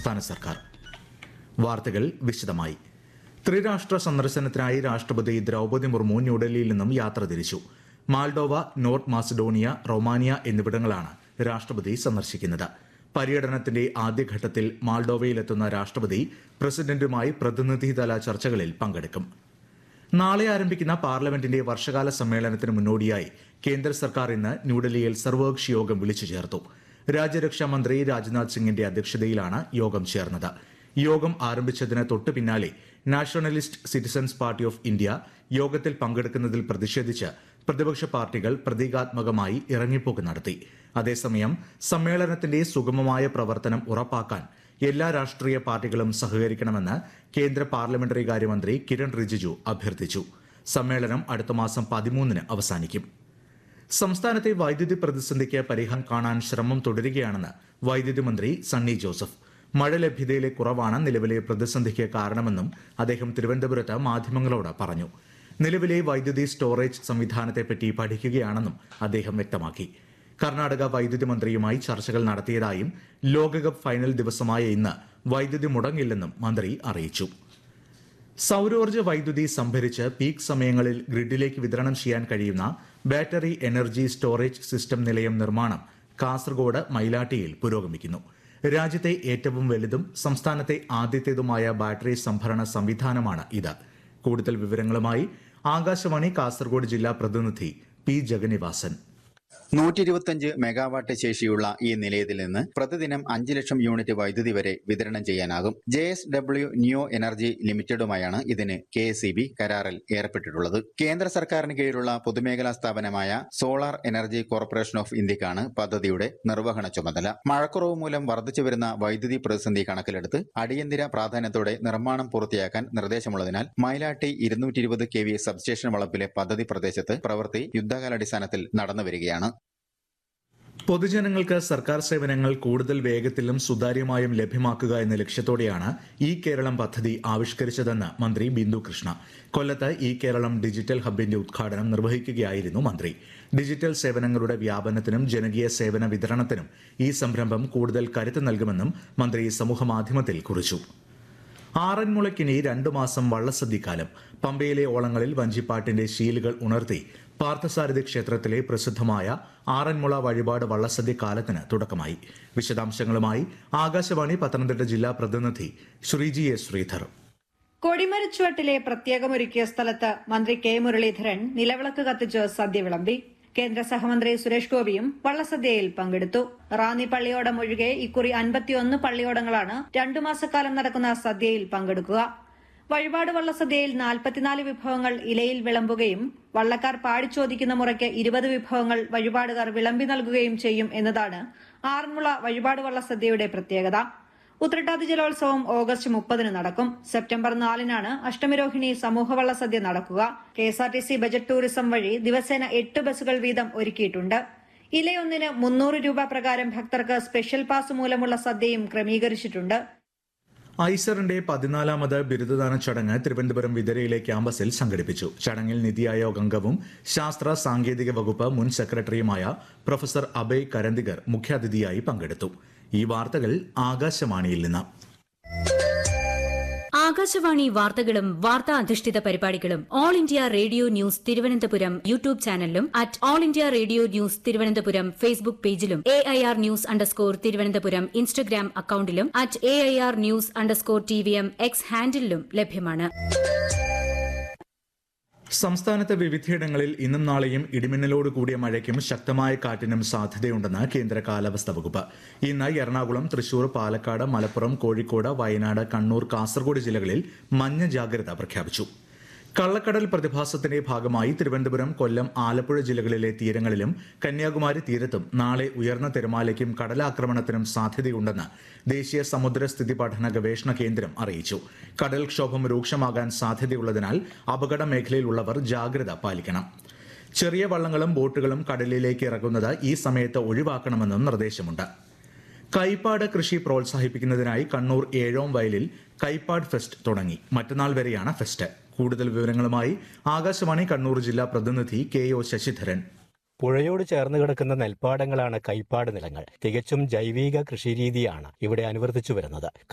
സംസ്ഥാന സർക്കാർ വാർത്തകൾ വിശദമായി ത്രിരാഷ്ട്ര സന്ദർശനത്തിനായി രാഷ്ട്രപതി ദ്രൗപദി മുർമു ന്യൂഡൽഹിയിൽ നിന്നും യാത്ര തിരിച്ചു മാൾഡോവ നോർത്ത് മാസഡോണിയ റൊമാനിയ എന്നിവിടങ്ങളാണ് രാഷ്ട്രപതി സന്ദർശിക്കുന്നത് പര്യടനത്തിന്റെ ആദ്യഘട്ടത്തിൽ മാൾഡോവയിലെത്തുന്ന രാഷ്ട്രപതി പ്രസിഡന്റുമായി പ്രതിനിധിതല ചർച്ചകളിൽ പങ്കെടുക്കും നാളെ ആരംഭിക്കുന്ന പാർലമെന്റിന്റെ വർഷകാല സമ്മേളനത്തിന് മുന്നോടിയായി കേന്ദ്ര സർക്കാർ ഇന്ന് ന്യൂഡൽഹിയിൽ സർവകക്ഷി യോഗം വിളിച്ചു ചേർത്തു രാജ്യരക്ഷാ മന്ത്രി രാജ്നാഥ് സിംഗിന്റെ അധ്യക്ഷതയിലാണ് യോഗം ചേർന്നത് യോഗം ആരംഭിച്ചതിന് തൊട്ടു പിന്നാലെ nationalist citizens party of India യോഗത്തിൽ പങ്കെടുക്കുന്നതിൽ പ്രതിഷേധിച്ച് പ്രതിപക്ഷ പാർട്ടികൾ പ്രതീകാത്മകമായി ഇറങ്ങിപ്പോക്ക് നടത്തി അതേസമയം സമ്മേളനത്തിന്റെ സുഗമമായ പ്രവർത്തനം ഉറപ്പാക്കാൻ എല്ലാ രാഷ്ട്രീയ പാർട്ടികളും സഹകരിക്കണമെന്ന് കേന്ദ്ര പാർലമെന്ററി കാര്യമന്ത്രി കിരൺ റിജിജു അഭ്യർത്ഥിച്ചു സമ്മേളനം അടുത്ത മാസം പതിമൂന്നിന് അവസാനിക്കും സംസ്ഥാനത്തെ വൈദ്യുതി പ്രതിസന്ധിക്ക് പരിഹാരം കാണാൻ ശ്രമം തുടരുകയാണെന്ന് വൈദ്യുതി മന്ത്രി സണ്ണി ജോസഫ് മഴ ലഭ്യതയിലെ കുറവാണ് നിലവിലെ പ്രതിസന്ധിക്ക് കാരണമെന്നും അദ്ദേഹം തിരുവനന്തപുരത്ത് മാധ്യമങ്ങളോട് പറഞ്ഞു നിലവിലെ വൈദ്യുതി സ്റ്റോറേജ് സംവിധാനത്തെപ്പറ്റി പഠിക്കുകയാണെന്നും അദ്ദേഹം വ്യക്തമാക്കി കർണാടക വൈദ്യുതി മന്ത്രിയുമായി ചർച്ചകൾ നടത്തിയതായും ലോകകപ്പ് ഫൈനൽ ദിവസമായ ഇന്ന് വൈദ്യുതി മുടങ്ങില്ലെന്നും മന്ത്രി അറിയിച്ചു സൗരോർജ്ജ വൈദ്യുതി സംഭരിച്ച് പീക്ക് സമയങ്ങളിൽ ഗ്രിഡിലേക്ക് വിതരണം ചെയ്യാൻ കഴിയുന്ന ബാറ്ററി എനർജി സ്റ്റോറേജ് സിസ്റ്റം നിലയം നിർമ്മാണം കാസർഗോഡ് മൈലാട്ടിയിൽ പുരോഗമിക്കുന്നു രാജ്യത്തെ ഏറ്റവും വലുതും സംസ്ഥാനത്തെ ആദ്യത്തേതുമായ ബാറ്ററി സംഭരണ സംവിധാനമാണ് ഇത് കൂടുതൽ വിവരങ്ങളുമായി ആകാശവാണി കാസർഗോഡ് ജില്ലാ പ്രതിനിധി പി ജഗന്നിവാസൻ നൂറ്റി ഇരുപത്തിയഞ്ച് മെഗാവാട്ട് ശേഷിയുള്ള ഈ നിലയത്തിൽ നിന്ന് പ്രതിദിനം അഞ്ച് ലക്ഷം യൂണിറ്റ് വൈദ്യുതി വരെ വിതരണം ചെയ്യാനാകും J S W new energy ലിമിറ്റഡുമായാണ് ഇതിന് കെ എസ് കരാറിൽ ഏർപ്പെട്ടിട്ടുള്ളത് കേന്ദ്ര സർക്കാരിന് കീഴിലുള്ള പൊതുമേഖലാ സ്ഥാപനമായ സോളാർ എനർജി കോർപ്പറേഷൻ ഓഫ് ഇന്ത്യക്കാണ് പദ്ധതിയുടെ നിർവഹണ ചുമതല മഴക്കുറവ് മൂലം വർദ്ധിച്ചു വരുന്ന വൈദ്യുതി പ്രതിസന്ധി കണക്കിലെടുത്ത് അടിയന്തര പ്രാധാന്യത്തോടെ നിർമ്മാണം പൂർത്തിയാക്കാൻ നിർദ്ദേശമുള്ളതിനാൽ മൈലാട്ടി ഇരുന്നൂറ്റി ഇരുപത് കെ വി സബ്സ്റ്റേഷൻ വളപ്പിലെ പദ്ധതി പ്രദേശത്ത് പ്രവൃത്തി യുദ്ധകാലാടിസ്ഥാനത്തിൽ നടന്നുവരികയാണ് പൊതുജനങ്ങൾക്ക് സർക്കാർ സേവനങ്ങൾ കൂടുതൽ വേഗത്തിലും സുതാര്യമായും ലഭ്യമാക്കുക എന്ന ലക്ഷ്യത്തോടെയാണ് ഈ കേരളം പദ്ധതി ആവിഷ്കരിച്ചതെന്ന് മന്ത്രി ബിന്ദു കൃഷ്ണ കൊല്ലത്ത് ഈ കേരളം ഡിജിറ്റൽ ഹബിന്റെ ഉദ്ഘാടനം നിർവഹിക്കുകയായിരുന്നു മന്ത്രി ഡിജിറ്റൽ സേവനങ്ങളുടെ വ്യാപനത്തിനും ജനകീയ സേവന വിതരണത്തിനും ഈ സംരംഭം കൂടുതൽ കരുത്ത് നൽകുമെന്നും മന്ത്രി സമൂഹമാധ്യമത്തിൽ കുറിച്ചു ആറന്മുളയ്ക്കിനി രണ്ടു മാസം വള്ളസദ്യക്കാലം പമ്പയിലെ ഓളങ്ങളിൽ വഞ്ചിപ്പാട്ടിന്റെ ശീലുകൾ ഉണർത്തി പാർത്ഥസാരഥി ക്ഷേത്രത്തിലെ പ്രസിദ്ധമായ ആറന്മുള വഴിപാട് വള്ളസദ്യ കാലത്തിന് തുടക്കമായി വിശദാംശങ്ങളുമായി ആകാശവാണി പത്തനംതിട്ട ജില്ലാ പ്രതിനിധി ശ്രീജി എസ് ശ്രീധർ കൊടിമരച്ചുവട്ടിലെ പ്രത്യേകമൊരുക്കിയ സ്ഥലത്ത് മന്ത്രി കെ മുരളീധരൻ നിലവിളക്ക് കത്തിച്ച് സദ്യ വിളമ്പി കേന്ദ്ര സഹമന്ത്രി സുരേഷ് ഗോപിയും വള്ളസദ്യയിൽ പങ്കെടുത്തു റാന്നി പള്ളിയോടം ഒഴികെ ഇക്കുറി അൻപത്തിയൊന്ന് പള്ളിയോടങ്ങളാണ് രണ്ടു മാസക്കാലം നടക്കുന്ന സദ്യയിൽ പങ്കെടുക്കുക വഴിപാട് വള്ളസദ്യയിൽ നാൽപ്പത്തിനാല് വിഭവങ്ങൾ ഇലയിൽ വിളമ്പുകയും വള്ളക്കാർ പാടിച്ചോദിക്കുന്ന മുറയ്ക്ക് ഇരുപത് വിഭവങ്ങൾ വഴിപാടുകാർ വിളമ്പി നൽകുകയും ചെയ്യും എന്നതാണ് ആറന്മുള വഴിപാട് വള്ളസദ്യയുടെ പ്രത്യേകത ഉത്രട്ടാതി ജലോത്സവം ഓഗസ്റ്റ് മുപ്പതിന് നടക്കും സെപ്റ്റംബർ നാലിനാണ് അഷ്ടമിരോഹിണി സമൂഹവള്ള സദ്യ നടക്കുക K S R T C budget tourism വഴി ദിവസേന എട്ട് ബസ്സുകൾ വീതം ഒരുക്കിയിട്ടുണ്ട് ഇലയൊന്നിന് മുന്നൂറ് രൂപ പ്രകാരം ഭക്തർക്ക് സ്പെഷ്യൽ പാസ് മൂലമുള്ള സദ്യയും ക്രമീകരിച്ചിട്ടുണ്ട് ഐസറിന്റെ പതിനാലാമത് ബിരുദദാന ചടങ്ങ് തിരുവനന്തപുരം വിതരയിലെ ക്യാമ്പസിൽ സംഘടിപ്പിച്ചു ചടങ്ങിൽ നിതി ആയോഗ് അംഗവും ശാസ്ത്ര സാങ്കേതിക വകുപ്പ് മുൻ സെക്രട്ടറിയുമായ പ്രൊഫസർ അഭയ് കരന്തികർ മുഖ്യാതിഥിയായി പങ്കെടുത്തു ഈ വാർത്തകൾ ആകാശവാണിയിൽ നിന്ന് ആകാശവാണി വാർത്തകളും വാർത്താ അധിഷ്ഠിത പരിപാടികളും all India radio news Thiruvananthapuram YouTube ചാനലിലും at all India radio news Thiruvananthapuram Facebook പേജിലും A I R news underscore Thiruvananthapuram Instagram അക്കൌണ്ടിലും at A I R news underscore T V M X ഹാൻഡിലും ലഭ്യമാണ് സംസ്ഥാനത്ത് വിവിധയിടങ്ങളിൽ ഇന്നും നാളെയും ഇടിമിന്നലോട് കൂടിയ മഴയ്ക്കും ശക്തമായ കാറ്റിനും സാധ്യതയുണ്ടെന്ന് കേന്ദ്ര കാലാവസ്ഥാ വകുപ്പ് ഇന്ന് എറണാകുളം തൃശൂർ പാലക്കാട് മലപ്പുറം കോഴിക്കോട് വയനാട് കണ്ണൂർ കാസർഗോഡ് ജില്ലകളിൽ മഞ്ഞ ജാഗ്രത പ്രഖ്യാപിച്ചു കള്ളക്കടൽ പ്രതിഭാസത്തിന്റെ ഭാഗമായി തിരുവനന്തപുരം കൊല്ലം ആലപ്പുഴ ജില്ലകളിലെ തീരങ്ങളിലും കന്യാകുമാരി തീരത്തും നാളെ ഉയർന്ന തിരമാലയ്ക്കും കടലാക്രമണത്തിനും സാധ്യതയുണ്ടെന്ന് ദേശീയ സമുദ്രസ്ഥിതി പഠന ഗവേഷണ കേന്ദ്രം അറിയിച്ചു കടൽക്ഷോഭം രൂക്ഷമാകാൻ സാധ്യതയുള്ളതിനാൽ അപകട മേഖലയിലുള്ളവർ ജാഗ്രത പാലിക്കണം ചെറിയ വള്ളങ്ങളും ബോട്ടുകളും കടലിലേക്ക് ഇറങ്ങുന്നത് ഈ സമയത്ത് ഒഴിവാക്കണമെന്നും നിർദ്ദേശമുണ്ട് കൈപ്പാട് കൃഷി പ്രോത്സാഹിപ്പിക്കുന്നതിനായി കണ്ണൂർ ഏഴോം വയലിൽ കൈപ്പാട് ഫെസ്റ്റ് തുടങ്ങി മറ്റന്നാൾ വരെയാണ് ഫെസ്റ്റ് കൂടുതൽ വിവരങ്ങളുമായി ആകാശവാണി കണ്ണൂർ ജില്ലാ പ്രതിനിധി കെ ഒ ശശിധരൻ പുഴയോട് ചേർന്ന് കിടക്കുന്ന നെൽപ്പാടങ്ങളാണ് കൈപ്പാട് നിലങ്ങൾ തികച്ചും ജൈവിക കൃഷിരീതിയാണ് ഇവിടെ അനുവർത്തിച്ചു വരുന്നത്